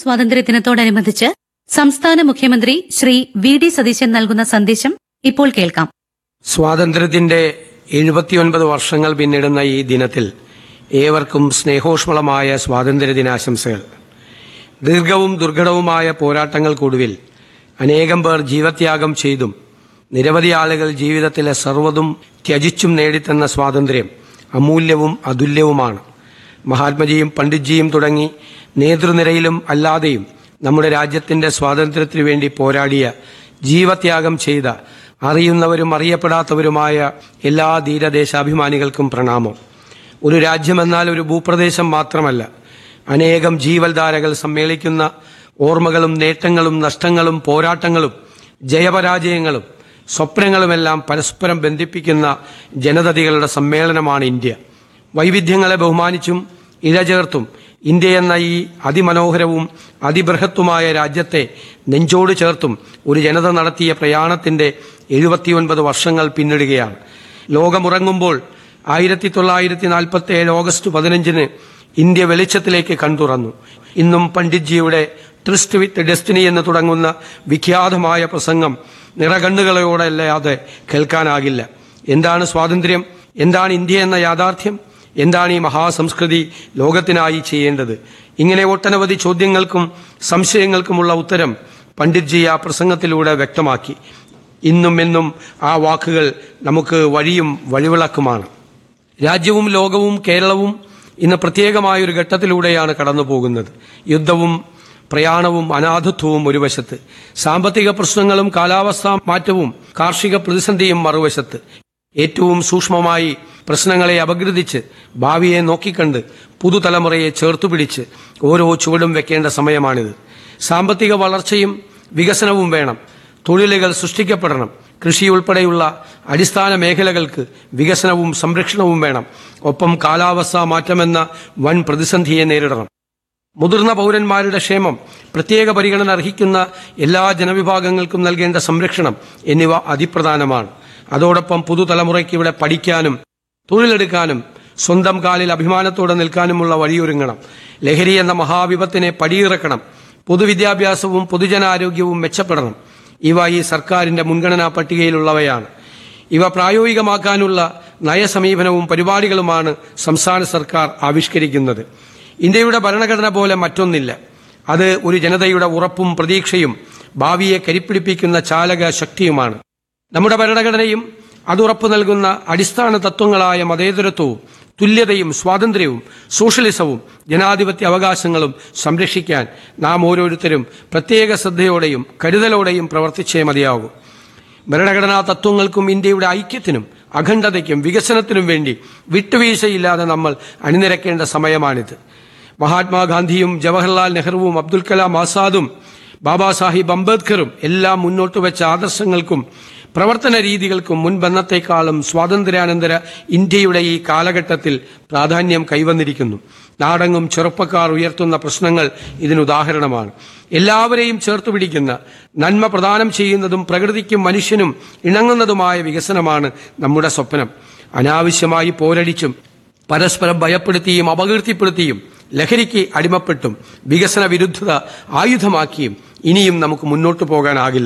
സ്വാതന്ത്ര്യ ദിനത്തോടനുബന്ധിച്ച് സംസ്ഥാന മുഖ്യമന്ത്രി ശ്രീ വി ഡി സതീശൻ നൽകുന്ന സന്ദേശം ഇപ്പോൾ കേൾക്കാം സ്വാതന്ത്ര്യത്തിന്റെ എഴുപത്തിയൊൻപത് വർഷങ്ങൾ പിന്നിടുന്ന ഈ ദിനത്തിൽ ഏവർക്കും സ്നേഹോഷ്മളമായ സ്വാതന്ത്ര്യ ദിനാശംസകൾ ദീർഘവും ദുർഘടവുമായ പോരാട്ടങ്ങൾക്കൊടുവിൽ അനേകം പേർ ജീവത്യാഗം ചെയ്തും നിരവധി ആളുകൾ ജീവിതത്തിലെ സർവ്വതും ത്യജിച്ചും നേടിത്തന്ന സ്വാതന്ത്ര്യം അമൂല്യവും അതുല്യവുമാണ് മഹാത്മജിയും പണ്ഡിറ്റ്ജിയും തുടങ്ങി നേതൃനിരയിലും അല്ലാതെയും നമ്മുടെ രാജ്യത്തിന്റെ സ്വാതന്ത്ര്യത്തിനു വേണ്ടി പോരാടിയ ജീവത്യാഗം ചെയ്ത അറിയുന്നവരും അറിയപ്പെടാത്തവരുമായ എല്ലാ ധീരദേശാഭിമാനികൾക്കും പ്രണാമം ഒരു രാജ്യമെന്നാൽ ഒരു ഭൂപ്രദേശം മാത്രമല്ല അനേകം ജീവൽധാരകൾ സമ്മേളിക്കുന്ന ഓർമ്മകളും നേട്ടങ്ങളും നഷ്ടങ്ങളും പോരാട്ടങ്ങളും ജയപരാജയങ്ങളും സ്വപ്നങ്ങളുമെല്ലാം പരസ്പരം ബന്ധിപ്പിക്കുന്ന ജനതതികളുടെ സമ്മേളനമാണ് ഇന്ത്യ വൈവിധ്യങ്ങളെ ബഹുമാനിച്ചും ഇഴചേർത്തും ഇന്ത്യ എന്ന ഈ അതിമനോഹരവും അതിബൃഹത്തുമായ രാജ്യത്തെ നെഞ്ചോട് ചേർത്തും ഒരു ജനത നടത്തിയ പ്രയാണത്തിന്റെ എഴുപത്തിയൊൻപത് വർഷങ്ങൾ പിന്നിടുകയാണ് ലോകമുറങ്ങുമ്പോൾ ആയിരത്തി തൊള്ളായിരത്തി നാൽപ്പത്തി ഏഴ് ഓഗസ്റ്റ് പതിനഞ്ചിന് ഇന്ത്യ വെളിച്ചത്തിലേക്ക് കൺതുറന്നു ഇന്നും പണ്ഡിറ്റ്ജിയുടെ ട്രിസ്റ്റ് വിത്ത് ഡെസ്റ്റിനി എന്ന് തുടങ്ങുന്ന വിഖ്യാതമായ പ്രസംഗം നിറകണ്ണുകളോടല്ലാതെ കേൾക്കാനാകില്ല എന്താണ് സ്വാതന്ത്ര്യം എന്താണ് ഇന്ത്യ എന്ന യാഥാർത്ഥ്യം എന്താണ് ഈ മഹാസംസ്കൃതി ലോകത്തിനായി ചെയ്യേണ്ടത് ഇങ്ങനെ ഒട്ടനവധി ചോദ്യങ്ങൾക്കും സംശയങ്ങൾക്കുമുള്ള ഉത്തരം പണ്ഡിറ്റ്ജി ആ പ്രസംഗത്തിലൂടെ വ്യക്തമാക്കി ഇന്നും എന്നും ആ വാക്കുകൾ നമുക്ക് വഴിയും വഴിവിളക്കുമാണ് രാജ്യവും ലോകവും കേരളവും ഇന്ന് പ്രത്യേകമായ ഒരു ഘട്ടത്തിലൂടെയാണ് കടന്നു പോകുന്നത് യുദ്ധവും പ്രയാണവും അനാഥത്വവും ഒരു വശത്ത് സാമ്പത്തിക പ്രശ്നങ്ങളും കാലാവസ്ഥാ മാറ്റവും കാർഷിക പ്രതിസന്ധിയും മറുവശത്ത് ഏറ്റവും സൂക്ഷ്മമായി പ്രശ്നങ്ങളെ അപഗ്രഥിച്ച് ഭാവിയെ നോക്കിക്കണ്ട് പുതുതലമുറയെ ചേർത്തുപിടിച്ച് ഓരോ ചുവടും വെക്കേണ്ട സമയമാണിത് സാമ്പത്തിക വളർച്ചയും വികസനവും വേണം തൊഴിലുകൾ സൃഷ്ടിക്കപ്പെടണം കൃഷി ഉൾപ്പെടെയുള്ള അടിസ്ഥാന മേഖലകൾക്ക് വികസനവും സംരക്ഷണവും വേണം ഒപ്പം കാലാവസ്ഥാ മാറ്റമെന്ന വൻ പ്രതിസന്ധിയെ നേരിടണം മുതിർന്ന പൗരന്മാരുടെ ക്ഷേമം പ്രത്യേക പരിഗണന അർഹിക്കുന്ന എല്ലാ ജനവിഭാഗങ്ങൾക്കും നൽകേണ്ട സംരക്ഷണം എന്നിവ അതിപ്രധാനമാണ് അതോടൊപ്പം പുതുതലമുറയ്ക്ക് ഇവിടെ പഠിക്കാനും തൊഴിലെടുക്കാനും സ്വന്തം കാലിൽ അഭിമാനത്തോടെ നിൽക്കാനുമുള്ള വഴിയൊരുങ്ങണം ലഹരി എന്ന മഹാവിപത്തിനെ പടിയിറക്കണം പൊതുവിദ്യാഭ്യാസവും പൊതുജനാരോഗ്യവും മെച്ചപ്പെടണം ഇവ ഈ സർക്കാരിന്റെ മുൻഗണനാ പട്ടികയിലുള്ളവയാണ് ഇവ പ്രായോഗികമാക്കാനുള്ള നയസമീപനവും പരിപാടികളുമാണ് സംസ്ഥാന സർക്കാർ ആവിഷ്കരിക്കുന്നത് ഇന്ത്യയുടെ ഭരണഘടന പോലെ മറ്റൊന്നില്ല അത് ഒരു ജനതയുടെ ഉറപ്പും പ്രതീക്ഷയും ഭാവിയെ കരിപ്പിടിപ്പിക്കുന്ന ചാലക ശക്തിയുമാണ് നമ്മുടെ ഭരണഘടനയും അത് ഉറപ്പു നൽകുന്ന അടിസ്ഥാന തത്വങ്ങളായ മതേതരത്വവും തുല്യതയും സ്വാതന്ത്ര്യവും സോഷ്യലിസവും ജനാധിപത്യ അവകാശങ്ങളും സംരക്ഷിക്കാൻ നാം ഓരോരുത്തരും പ്രത്യേക ശ്രദ്ധയോടെയും കരുതലോടെയും പ്രവർത്തിച്ചേ മതിയാകൂ ഭരണഘടനാ തത്വങ്ങൾക്കും ഇന്ത്യയുടെ ഐക്യത്തിനും അഖണ്ഡതയ്ക്കും വികസനത്തിനും വേണ്ടി വിട്ടുവീഴ്ചയില്ലാതെ നമ്മൾ അണിനിരക്കേണ്ട സമയമാണിത് മഹാത്മാഗാന്ധിയും ജവഹർലാൽ നെഹ്റുവും അബ്ദുൽ കലാം ആസാദും ബാബാ സാഹിബ് അംബേദ്കറും എല്ലാം മുന്നോട്ട് വെച്ച ആദർശങ്ങൾക്കും പ്രവർത്തന രീതികൾക്കും മുൻബന്ധത്തെക്കാളും സ്വാതന്ത്ര്യാനന്തര ഇന്ത്യയുടെ ഈ കാലഘട്ടത്തിൽ പ്രാധാന്യം കൈവന്നിരിക്കുന്നു നാടെങ്ങും ചെറുപ്പക്കാർ ഉയർത്തുന്ന പ്രശ്നങ്ങൾ ഇതിനുദാഹരണമാണ് എല്ലാവരെയും ചേർത്ത് പിടിക്കുന്ന നന്മ പ്രദാനം ചെയ്യുന്നതും പ്രകൃതിക്കും മനുഷ്യനും ഇണങ്ങുന്നതുമായ വികസനമാണ് നമ്മുടെ സ്വപ്നം അനാവശ്യമായി പോരടിച്ചും പരസ്പരം ഭയപ്പെടുത്തിയും അപകീർത്തിപ്പെടുത്തിയും ലഹരിക്ക് അടിമപ്പെട്ടും വികസന വിരുദ്ധത ആയുധമാക്കിയും ഇനിയും നമുക്ക് മുന്നോട്ടു പോകാനാകില്ല